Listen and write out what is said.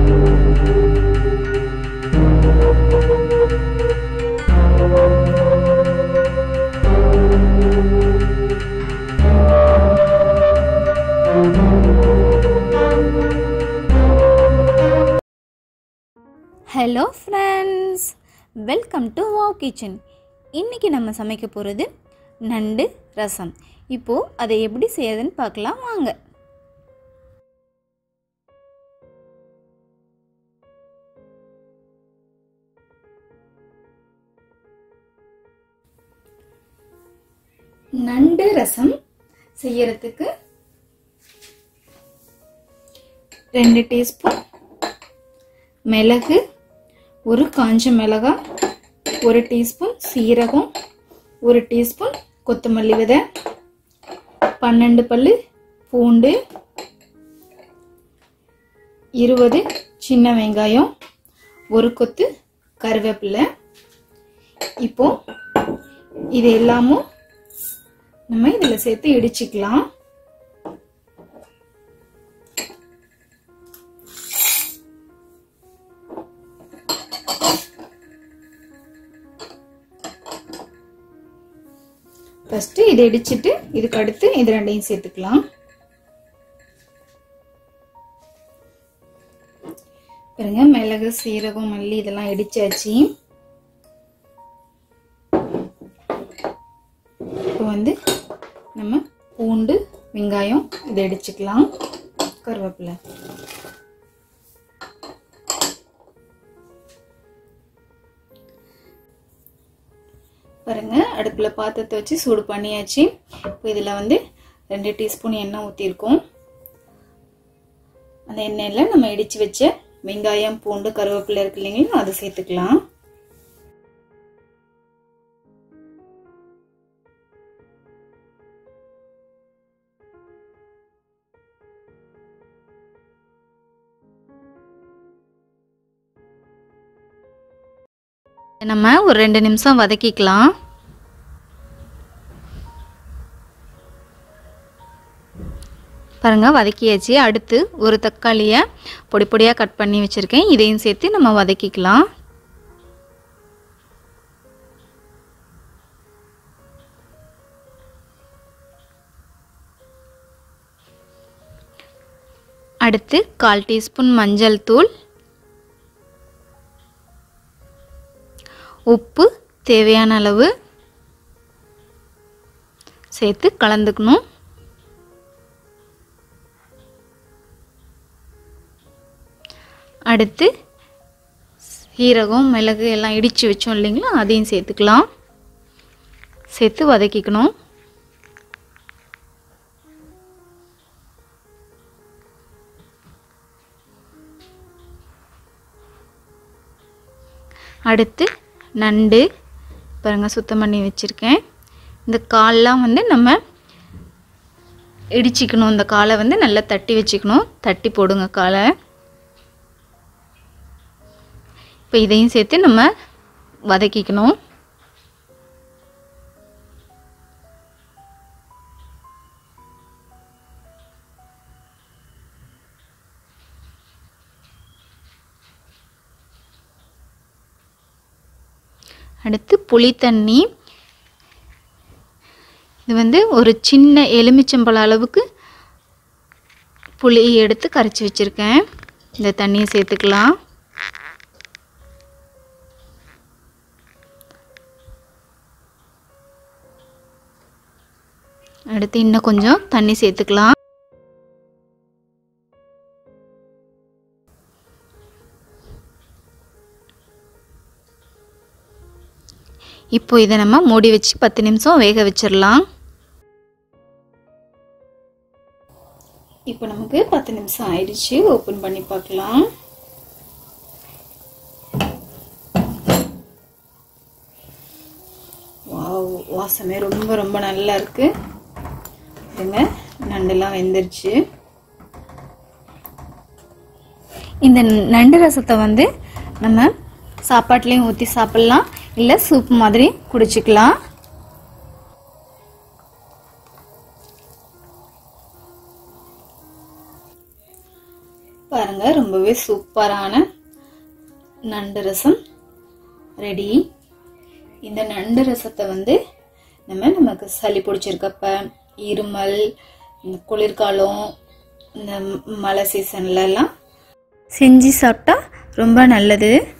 hello friends welcome to wow kitchen இன்றைக்கி நம்ம சமைக்க போகிறது நண்டு ரசம் இப்போது அதை எப்படி செய்யறதுன்னு பார்க்கலாம் வாங்க நண்டு ரசம் செய்யறதுக்கு ரெண்டு டீஸ்பூன் மிளகு ஒரு காஞ்ச மிளகாய் ஒரு டீஸ்பூன் சீரகம் ஒரு டீஸ்பூன் கொத்தமல்லி விதை பன்னெண்டு பல்லு பூண்டு இருபது சின்ன வெங்காயம் ஒரு கொத்து கருவேப்பிலை இப்போ இது எல்லாமும் நம்ம இதில் சேர்த்து இடிச்சுக்கலாம் ஃபஸ்ட்டு இதை இடிச்சிட்டு இதுக்கு அடுத்து இது ரெண்டையும் சேர்த்துக்கலாம் பாருங்க மிளகு சீரகம் மல்லி இதெல்லாம் இடிச்சாச்சு இப்போ வந்து நம்ம பூண்டு வெங்காயம் இதை இடிச்சுக்கலாம் கருவேப்பிலை பாருங்க அடுப்பில் பாத்திரத்தை வச்சு சூடு பண்ணியாச்சு இப்போ இதில் வந்து ரெண்டு டீஸ்பூன் எண்ணெய் ஊற்றிருக்கோம் அந்த எண்ணெயில் நம்ம இடித்து வச்ச வெங்காயம் பூண்டு கருவேப்பிலை இருக்கு இல்லைங்களா அதை சேர்த்துக்கலாம் நம்ம ஒரு ரெண்டு நிமிஷம் வதக்கிக்கலாம் பாருங்க வதக்கியாச்சு அடுத்து ஒரு தக்காளியை பொடி பொடியாக கட் பண்ணி வச்சுருக்கேன் இதையும் சேர்த்து நம்ம வதக்கிக்கலாம் அடுத்து கால் டீஸ்பூன் மஞ்சள் தூள் உப்பு தேவையான அளவு சேர்த்து கலந்துக்கணும் அடுத்து சீரகம் மிளகு எல்லாம் இடித்து வச்சோம் இல்லைங்களா அதையும் சேர்த்துக்கலாம் சேர்த்து வதக்கிக்கணும் அடுத்து நண்டு பாருங்கள் சுத்தம் பண்ணி வச்சுருக்கேன் இந்த கால்லாம் வந்து நம்ம இடிச்சிக்கணும் இந்த காலை வந்து நல்லா தட்டி வச்சுக்கணும் தட்டி போடுங்க காலை இப்போ இதையும் சேர்த்து நம்ம வதக்கிக்கணும் அடுத்து புளி தண்ணி இது வந்து ஒரு சின்ன எலுமிச்சம்பழ அளவுக்கு புளி எடுத்து கரைச்சி வச்சுருக்கேன் இந்த தண்ணியை சேர்த்துக்கலாம் அடுத்து இன்னும் கொஞ்சம் தண்ணி சேர்த்துக்கலாம் இப்போ இதை நம்ம மூடி வச்சு பத்து நிமிஷம் வேக வச்சிடலாம் இப்போ நமக்கு பத்து நிமிஷம் ஆயிடுச்சு ஓப்பன் பண்ணி பார்க்கலாம் வாவ் வாசமே ரொம்ப ரொம்ப நல்லா இருக்கு இதுங்க நண்டெல்லாம் வெந்துருச்சு இந்த நண்டு ரசத்தை வந்து நம்ம சாப்பாட்லேயும் ஊற்றி சாப்பிட்லாம் இல்லை சூப் மாதிரி குடிச்சிக்கலாம் பாருங்க பாருங்கள் ரொம்பவே சூப்பரான நண்டு ரசம் ரெடி இந்த நண்டு ரசத்தை வந்து நம்ம நமக்கு சளி பிடிச்சிருக்கப்ப இருமல் இந்த குளிர்காலம் இந்த மழை சீசன்லலாம் செஞ்சு சாப்பிட்டா ரொம்ப நல்லது